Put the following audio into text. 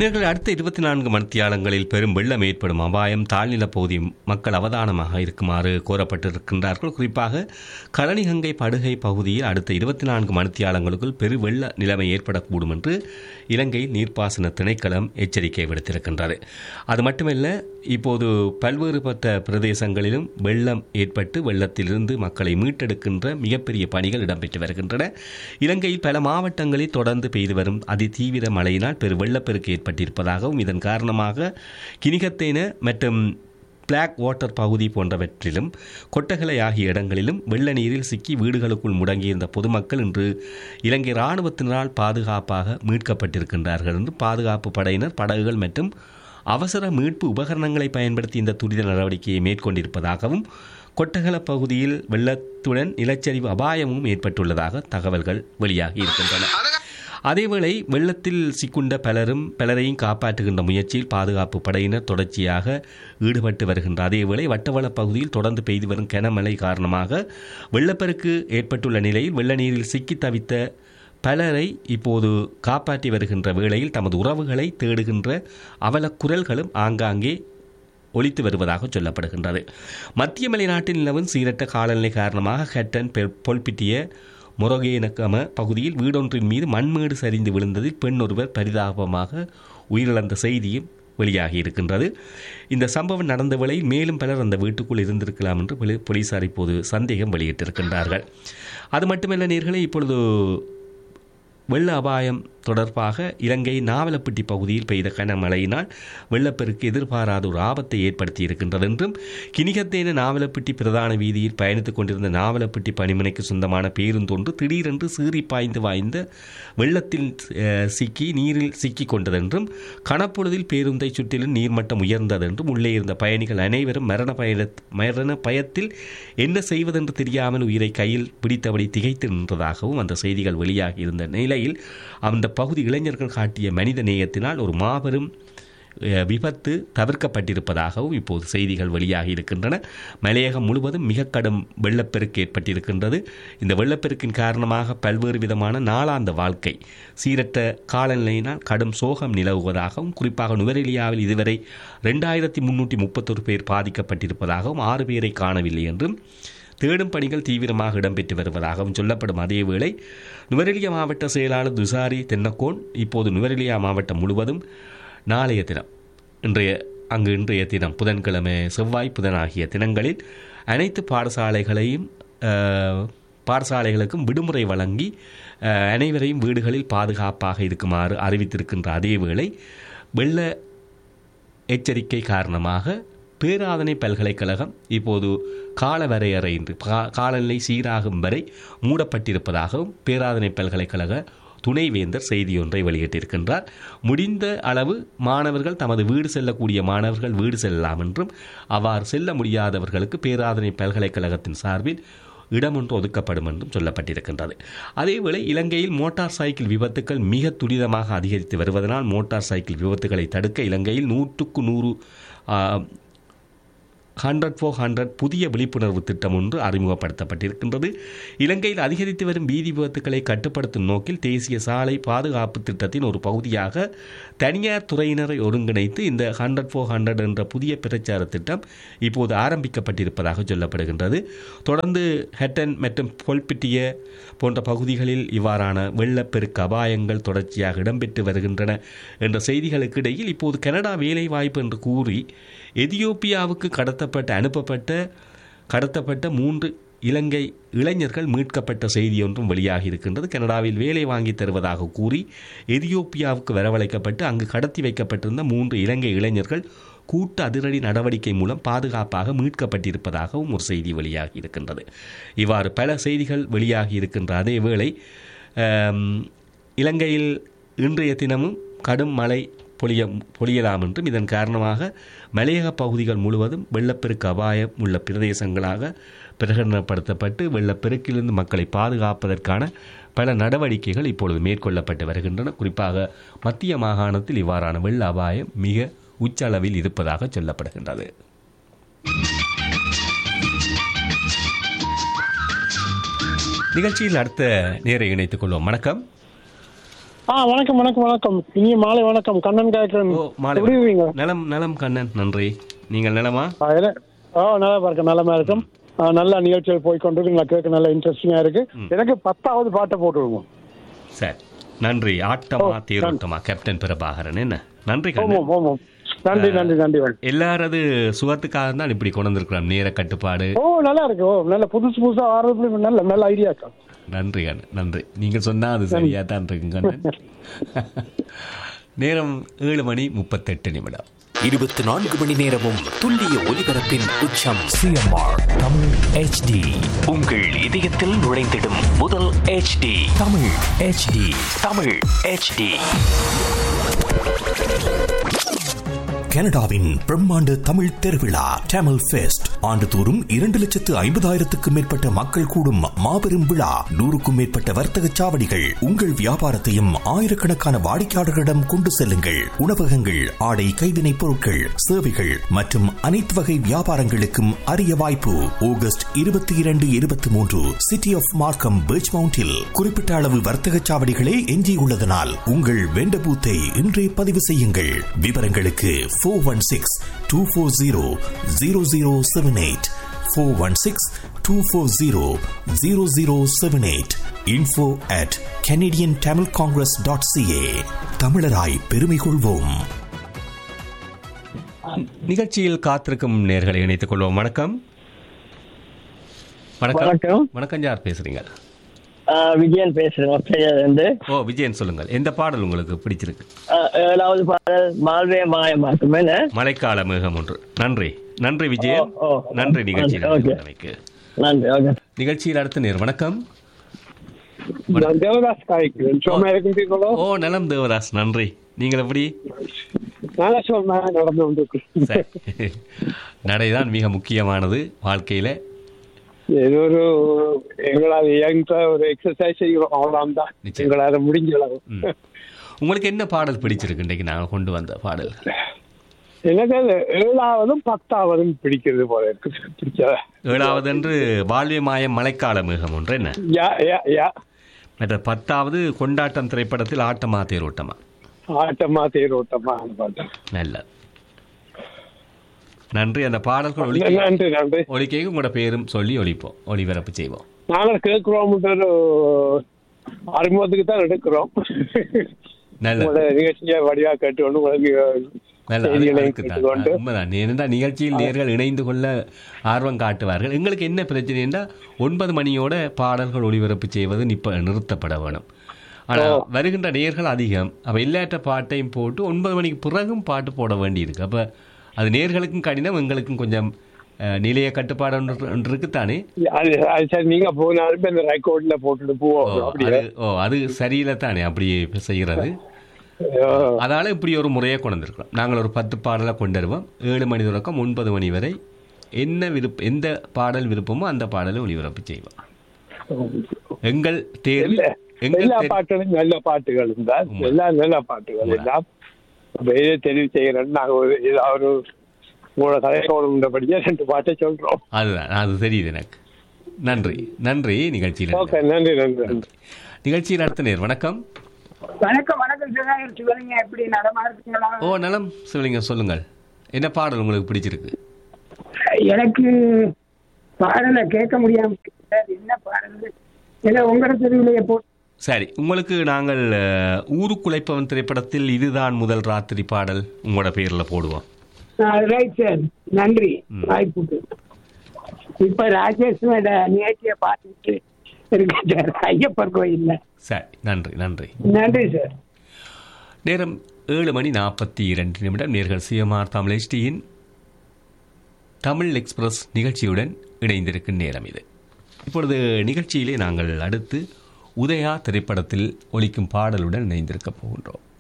நேர்கள் அடுத்த இருபத்தி நான்கு மணித்தியாலங்களில் பெரும் வெள்ளம் ஏற்படும் அபாயம் தாழ்நில பகுதி மக்கள் அவதானமாக இருக்குமாறு கோரப்பட்டிருக்கின்றார்கள் குறிப்பாக கழனிகங்கை படுகை பகுதியில் அடுத்த இருபத்தி நான்கு மணித்தியாலங்களுக்குள் பெரு வெள்ள நிலைமை ஏற்படக்கூடும் என்று இலங்கை நீர்ப்பாசன திணைக்களம் எச்சரிக்கை விடுத்திருக்கின்றது அது மட்டுமல்ல இப்போது பல்வேறுபட்ட பிரதேசங்களிலும் வெள்ளம் ஏற்பட்டு வெள்ளத்திலிருந்து மக்களை மீட்டெடுக்கின்ற மிகப்பெரிய பணிகள் இடம்பெற்று வருகின்றன இலங்கையில் பல மாவட்டங்களில் தொடர்ந்து பெய்து வரும் அதிதீவிர மழையினால் பெரு வெள்ளப்பெருக்கு ஏற்பட்டிருப்பதாகவும் இதன் காரணமாக கினிகத்தேன மற்றும் பிளாக் வாட்டர் பகுதி போன்றவற்றிலும் கொட்டகலை ஆகிய இடங்களிலும் வெள்ள நீரில் சிக்கி வீடுகளுக்குள் முடங்கியிருந்த பொதுமக்கள் இன்று இலங்கை இராணுவத்தினரால் பாதுகாப்பாக மீட்கப்பட்டிருக்கின்றார்கள் என்று பாதுகாப்பு படையினர் படகுகள் மற்றும் அவசர மீட்பு உபகரணங்களை பயன்படுத்தி இந்த துரித நடவடிக்கையை மேற்கொண்டிருப்பதாகவும் கொட்டகல பகுதியில் வெள்ளத்துடன் நிலச்சரிவு அபாயமும் ஏற்பட்டுள்ளதாக தகவல்கள் வெளியாகி இருக்கின்றன அதேவேளை வெள்ளத்தில் சிக்குண்ட பலரும் பலரையும் காப்பாற்றுகின்ற முயற்சியில் பாதுகாப்பு படையினர் தொடர்ச்சியாக ஈடுபட்டு வருகின்ற அதேவேளை வட்டவள பகுதியில் தொடர்ந்து பெய்து வரும் கனமழை காரணமாக வெள்ளப்பெருக்கு ஏற்பட்டுள்ள நிலையில் வெள்ள நீரில் சிக்கி தவித்த பலரை இப்போது காப்பாற்றி வருகின்ற வேளையில் தமது உறவுகளை தேடுகின்ற அவல குரல்களும் ஆங்காங்கே ஒலித்து வருவதாக சொல்லப்படுகின்றது மத்திய மலைநாட்டில் நிலவும் சீரற்ற காலநிலை காரணமாக ஹட்டன் பொல்பிட்டிய மொரகேனக்கம பகுதியில் வீடொன்றின் மீது மண்மேடு சரிந்து விழுந்ததில் பெண் ஒருவர் பரிதாபமாக உயிரிழந்த செய்தியும் வெளியாகி இருக்கின்றது இந்த சம்பவம் நடந்த வேளையில் மேலும் பலர் அந்த வீட்டுக்குள் இருந்திருக்கலாம் என்று போலீசார் இப்போது சந்தேகம் வெளியிட்டிருக்கின்றார்கள் அது மட்டுமல்ல நேர்களை இப்பொழுது வெள்ள அபாயம் தொடர்பாக இலங்கை நாவலப்பட்டி பகுதியில் பெய்த கனமழையினால் வெள்ளப்பெருக்கு எதிர்பாராத ஒரு ஆபத்தை ஏற்படுத்தி இருக்கின்றது என்றும் கிணிகத்தேன நாவலப்பட்டி பிரதான வீதியில் பயணித்துக் கொண்டிருந்த நாவலப்பட்டி பணிமனைக்கு சொந்தமான பேருந்தொன்று திடீரென்று சீறி பாய்ந்து வாய்ந்த வெள்ளத்தில் சிக்கி நீரில் சிக்கிக் கொண்டதென்றும் கனப்பொழுதில் பேருந்தை சுற்றிலும் நீர்மட்டம் உயர்ந்ததென்றும் உள்ளே இருந்த பயணிகள் அனைவரும் மரண பய மரண பயத்தில் என்ன செய்வதென்று தெரியாமல் உயிரை கையில் பிடித்தபடி திகைத்து நின்றதாகவும் அந்த செய்திகள் வெளியாகி இருந்த நிலையில் அந்த பகுதி இளைஞர்கள் காட்டிய மனித நேயத்தினால் ஒரு மாபெரும் விபத்து தவிர்க்கப்பட்டிருப்பதாகவும் இப்போது செய்திகள் வெளியாகி இருக்கின்றன மலையகம் முழுவதும் மிக கடும் வெள்ளப்பெருக்கு ஏற்பட்டிருக்கின்றது இந்த வெள்ளப்பெருக்கின் காரணமாக பல்வேறு விதமான நாளாந்த வாழ்க்கை சீரற்ற காலநிலையினால் கடும் சோகம் நிலவுவதாகவும் குறிப்பாக நுவரெலியாவில் இதுவரை ரெண்டாயிரத்தி முன்னூற்றி முப்பத்தொரு பேர் பாதிக்கப்பட்டிருப்பதாகவும் ஆறு பேரை காணவில்லை என்றும் தேடும் பணிகள் தீவிரமாக இடம்பெற்று வருவதாகவும் சொல்லப்படும் அதேவேளை நுவரெலியா மாவட்ட செயலாளர் துசாரி தென்னக்கோன் இப்போது நுவரெலியா மாவட்டம் முழுவதும் நாளைய தினம் இன்றைய அங்கு இன்றைய தினம் புதன்கிழமை செவ்வாய் புதன் ஆகிய தினங்களில் அனைத்து பாடசாலைகளையும் பாடசாலைகளுக்கும் விடுமுறை வழங்கி அனைவரையும் வீடுகளில் பாதுகாப்பாக இருக்குமாறு அறிவித்திருக்கின்ற அதேவேளை வெள்ள எச்சரிக்கை காரணமாக பேராதனை பல்கலைக்கழகம் இப்போது கால வரையறையின்றி காலநிலை சீராகும் வரை மூடப்பட்டிருப்பதாகவும் பேராதனை பல்கலைக்கழக துணைவேந்தர் செய்தியொன்றை வெளியிட்டிருக்கின்றார் முடிந்த அளவு மாணவர்கள் தமது வீடு செல்லக்கூடிய மாணவர்கள் வீடு செல்லலாம் என்றும் அவ்வாறு செல்ல முடியாதவர்களுக்கு பேராதனை பல்கலைக்கழகத்தின் சார்பில் இடமொன்று ஒதுக்கப்படும் என்றும் சொல்லப்பட்டிருக்கின்றது அதேவேளை இலங்கையில் மோட்டார் சைக்கிள் விபத்துக்கள் மிக துரிதமாக அதிகரித்து வருவதனால் மோட்டார் சைக்கிள் விபத்துகளை தடுக்க இலங்கையில் நூற்றுக்கு நூறு ஹண்ட்ரட் ஃபோர் ஹண்ட்ரட் புதிய விழிப்புணர்வு திட்டம் ஒன்று அறிமுகப்படுத்தப்பட்டிருக்கின்றது இலங்கையில் அதிகரித்து வரும் வீதி விபத்துக்களை கட்டுப்படுத்தும் நோக்கில் தேசிய சாலை பாதுகாப்பு திட்டத்தின் ஒரு பகுதியாக தனியார் துறையினரை ஒருங்கிணைத்து இந்த ஹண்ட்ரட் ஃபோர் ஹண்ட்ரட் என்ற புதிய பிரச்சார திட்டம் இப்போது ஆரம்பிக்கப்பட்டிருப்பதாக சொல்லப்படுகின்றது தொடர்ந்து ஹெட்டன் மற்றும் பொல்பிட்டிய போன்ற பகுதிகளில் இவ்வாறான வெள்ளப்பெருக்கு அபாயங்கள் தொடர்ச்சியாக இடம்பெற்று வருகின்றன என்ற செய்திகளுக்கு இடையில் இப்போது கனடா வேலைவாய்ப்பு என்று கூறி எதியோப்பியாவுக்கு கடத்தப்பட்ட அனுப்பப்பட்ட கடத்தப்பட்ட மூன்று இலங்கை இளைஞர்கள் மீட்கப்பட்ட செய்தி ஒன்றும் வெளியாகி இருக்கின்றது கனடாவில் வேலை வாங்கி தருவதாக கூறி எதியோப்பியாவுக்கு வரவழைக்கப்பட்டு அங்கு கடத்தி வைக்கப்பட்டிருந்த மூன்று இலங்கை இளைஞர்கள் கூட்டு அதிரடி நடவடிக்கை மூலம் பாதுகாப்பாக மீட்கப்பட்டிருப்பதாகவும் ஒரு செய்தி வெளியாகி இருக்கின்றது இவ்வாறு பல செய்திகள் வெளியாகி இருக்கின்ற அதே வேளை இலங்கையில் இன்றைய தினமும் கடும் மழை பொழிய பொழியலாம் என்றும் இதன் காரணமாக மலையக பகுதிகள் முழுவதும் வெள்ளப்பெருக்கு அபாயம் உள்ள பிரதேசங்களாக பிரகடனப்படுத்தப்பட்டு வெள்ளப்பெருக்கிலிருந்து மக்களை பாதுகாப்பதற்கான பல நடவடிக்கைகள் இப்பொழுது மேற்கொள்ளப்பட்டு வருகின்றன குறிப்பாக மத்திய மாகாணத்தில் இவ்வாறான வெள்ள அபாயம் மிக உச்ச அளவில் இருப்பதாக சொல்லப்படுகின்றது நிகழ்ச்சியில் அடுத்த நேரை இணைத்துக் கொள்வோம் வணக்கம் ஆ வணக்கம் வணக்கம் வணக்கம் இனிய மாலை வணக்கம் கண்ணன் கேட்கிறேன் ஓ மாலை எப்படி இருக்கீங்க நலம் நலம் கண்ணன் நன்றி நீங்கள் நலமா ஆ, என்ன- ஓ நல்லா இருக்கேன் நல்லமா இருக்கும் ஆ, நல்ல நிகழ்ச்சிகள் போய் கொண்டு நான் கேட்க நல்ல இன்ட்ரெஸ்டிங்கா இருக்கு எனக்கு பத்தாவது பாட்டை போட்டுருங்க சரி நன்றி ஆட்டமா தேரோட்டமா கேப்டன் பிரபாகரன் என்ன நன்றி கண்ணன் ஓமம் ஓமம் நன்றி நன்றி நன்றி வணக்கம். எல்லாரது சுகத்துக்காக தான் இப்படி கொண்டு வந்திருக்கிறோம் நேர கட்டுப்பாடு ஓ நல்லா இருக்கு ஓ நல்ல புதுசு புதுசா ஆரோக்கியம் நல்ல நல்ல ஐடியா இருக்கா நன்றி கண்ணன் நன்றி நீங்க சொன்னா அது சரியா தான் இருக்கு கண்ணன் நேரம் ஏழு மணி முப்பத்தெட்டு நிமிடம் இருபத்தி நான்கு மணி நேரமும் துல்லிய ஒலிபரப்பின் உச்சம் சிஎம்ஆர் தமிழ் ஹெச்டி உங்கள் இதயத்தில் நுழைந்திடும் முதல் HD Tamil HD Tamil HD கனடாவின் பிரம்மாண்ட தமிழ் திருவிழா டேமல் ஃபெஸ்ட் ஆண்டுதோறும் இரண்டு லட்சத்து ஐம்பதாயிரத்துக்கும் மேற்பட்ட மக்கள் கூடும் மாபெரும் விழா நூறுக்கும் மேற்பட்ட வர்த்தக சாவடிகள் உங்கள் வியாபாரத்தையும் ஆயிரக்கணக்கான வாடிக்கையாளர்களிடம் கொண்டு செல்லுங்கள் உணவகங்கள் ஆடை கைவினைப் பொருட்கள் சேவைகள் மற்றும் அனைத்து வகை வியாபாரங்களுக்கும் அரிய வாய்ப்பு ஆகஸ்ட் இருபத்தி இரண்டு இருபத்தி மூன்று சிட்டி ஆஃப் மார்க்கம் பீச் மவுண்டில் குறிப்பிட்ட அளவு வர்த்தக சாவடிகளே எஞ்சியுள்ளதனால் உங்கள் வெண்ட பூத்தை இன்றே பதிவு செய்யுங்கள் விவரங்களுக்கு four one six two four zero zero zero seven eight four one six two four zero zero zero seven eight info at Canadian Tamil congress dot CA தமிழராய் பெருமை கொள்வோம் நிகழ்ச்சியில் காத்திருக்கும் நேர்களை இணைத்துக் கொள்வோம் வணக்கம் வணக்கம் வணக்கம் வணக்கம் யார் பேசுறீங்க ஆஹ் விஜயன் பேசுறேன் ஆஸ்திரேலியால இருந்து ஓ விஜயன் சொல்லுங்கள் எந்த பாடல் உங்களுக்கு பிடிச்சிருக்கு ஆஹ் ஏழாவது பாடல் மால்வே மாயமாக்கும் என்ன மழைக்கால மேகம் ஒன்று நன்றி நன்றி விஜயன் ஓ, ஓ. நன்றி நிகழ்ச்சியில் ஓகே. இருந்தமைக்கு. நன்றி ஓகே நிகழ்ச்சியில் அடுத்த நேர் வணக்கம் நான் தேவதாஸ் காய்க்கிறேன் சும்மா இருக்கின்றீங்களோ ஓ நலம் தேவதாஸ் நன்றி நீங்கள் எப்படி நல்ல சொன்னா நடந்து வந்திருக்கு சரி. நடைதான் மிக முக்கியமானது வாழ்க்கையில ஏதோ ஒரு எங்களால் இயங்க ஒரு எக்ஸசைஸ் செய்கிறோம் அவ்வளவுதான் நிச்சயம். எங்களால முடிஞ்ச அளவு ம். உங்களுக்கு என்ன பாடல் பிடிச்சிருக்கு இன்றைக்கு நாங்கள் கொண்டு வந்த பாடல் எனக்கு அது ஏழாவதும் பத்தாவதும் பிடிக்கிறது போல இருக்கு பிடிச்சதா ஏழாவது என்று வாழ்வே மாயம் மழைக்கால மேகம் ஒன்று என்ன யா யா யா மற்ற பத்தாவது கொண்டாட்டம் திரைப்படத்தில் ஆட்டமா தேரோட்டமா ஆட்டமா தேரோட்டமா பாட்டு நல்ல நன்றி அந்த பாடல்கள் ஒலிக்க நன்றி நன்றி ஒலிக்கைக்கு உங்களோட பேரும் சொல்லி ஒலிப்போம் ஒளிபரப்பு செய்வோம் நாங்கள் கேட்கிறோம் ஒரு அறிமுகத்துக்கு தான் எடுக்கிறோம் நல்ல உங்களோட நிகழ்ச்சியை வடிவா கேட்டுக்கொண்டு உங்களுக்கு நல்ல அது செய்திகளையும் அதுக்கு தான். கேட்டுக்கொண்டு அது உண்மைதான் ஏனென்றா நிகழ்ச்சியில் நேர்கள் இணைந்து கொள்ள ஆர்வம் காட்டுவார்கள் எங்களுக்கு என்ன பிரச்சனை என்றால் ஒன்பது மணியோட பாடல்கள் ஒளிபரப்பு செய்வது இப்ப நிறுத்தப்பட வேணும் ஆனால் வருகின்ற நேர்கள் அதிகம் அப்ப எல்லாற்ற பாட்டையும் போட்டு ஒன்பது மணிக்கு பிறகும் பாட்டு போட வேண்டியிருக்கு அப்ப அது நேர்களுக்கும் கடினம் எங்களுக்கும் கொஞ்சம் அஹ், நிலைய கட்டுப்பாடு ஒன்று ஒன்று இருக்குத்தானே அது அது சரி நீங்க போனாலும் இந்த ரெக்கார்ட்ல போட்டுட்டு ஓ போவோம் அப்படியே அது ஓ அது சரியில்லை தானே அப்படி செய்கிறது ஓ, அதனால இப்படி ஒரு முறையை கொண்டு வந்திருக்கிறோம் நாங்கள் ஒரு பத்து பாடலை கொண்டு வருவோம் ஏழு மணி தொடக்கம் ஒன்பது மணி வரை என்ன விருப்ப எந்த பாடல் விருப்பமோ அந்த பாடலை ஒளிபரப்பு செய்வோம் எங்கள் தேர்வு இல்ல, எங்கள் எல்லா தேர்வு- பாட்டுகளும் நல்ல பாட்டுகள் தான் எல்லாம் நல்ல பாட்டுகள் எல்லாம் அப்ப எதை தெரிவு செய்யறோம்னு நாங்க ஒரு ஏதாவது ஒரு உங்களோட தலைக்கோணம்ன்றபடியே ரெண்டு பாட்டை சொல்றோம் அதுதான் அது தெரியுது எனக்கு நன்றி நன்றி நிகழ்ச்சியில் ஓகே நன்றி நன்றி நன்றி நிகழ்ச்சியில் அடுத்த நேர் வணக்கம் வணக்கம் வணக்கம் சிவநாயகர் சிவலிங்க எப்படி நலமா இருக்கீங்களா ஓ நலம் சிவலிங்கம் சொல்லுங்கள் என்ன பாடல் உங்களுக்கு பிடிச்சிருக்கு எனக்கு பாடலை கேட்க முடியாம இருக்கு. என்ன பாடல் ஏன்னா உங்களோட தெருவிலேயே போட்டு சரி உங்களுக்கு நாங்கள் அஹ், ஊருக்குலைப்பவன் திரைப்படத்தில் இதுதான் முதல் ராத்திரி பாடல் உங்களோட பேரில் போடுவோம் ரைட் சார் நன்றி வாய்ப்புக்கு இப்ப ராஜேஷ் நிகழ்ச்சியை பார்த்துட்டு இருக்கேன் சார் ஐயப்பர் கோயில்ல சரி நன்றி நன்றி நன்றி சார் நேரம் ஏழு மணி நாற்பத்தி இரண்டு நிமிடம் நேர்கள் சிஎம்ஆர் தமிழ் HT-யின் தமிழ் எக்ஸ்பிரஸ் நிகழ்ச்சியுடன் இணைந்திருக்கும் நேரம் இது இப்பொழுது நிகழ்ச்சியிலே நாங்கள் அடுத்து உதயா திரைப்படத்தில் ஒலிக்கும் பாடலுடன் இணைந்திருக்கப் போகின்றோம்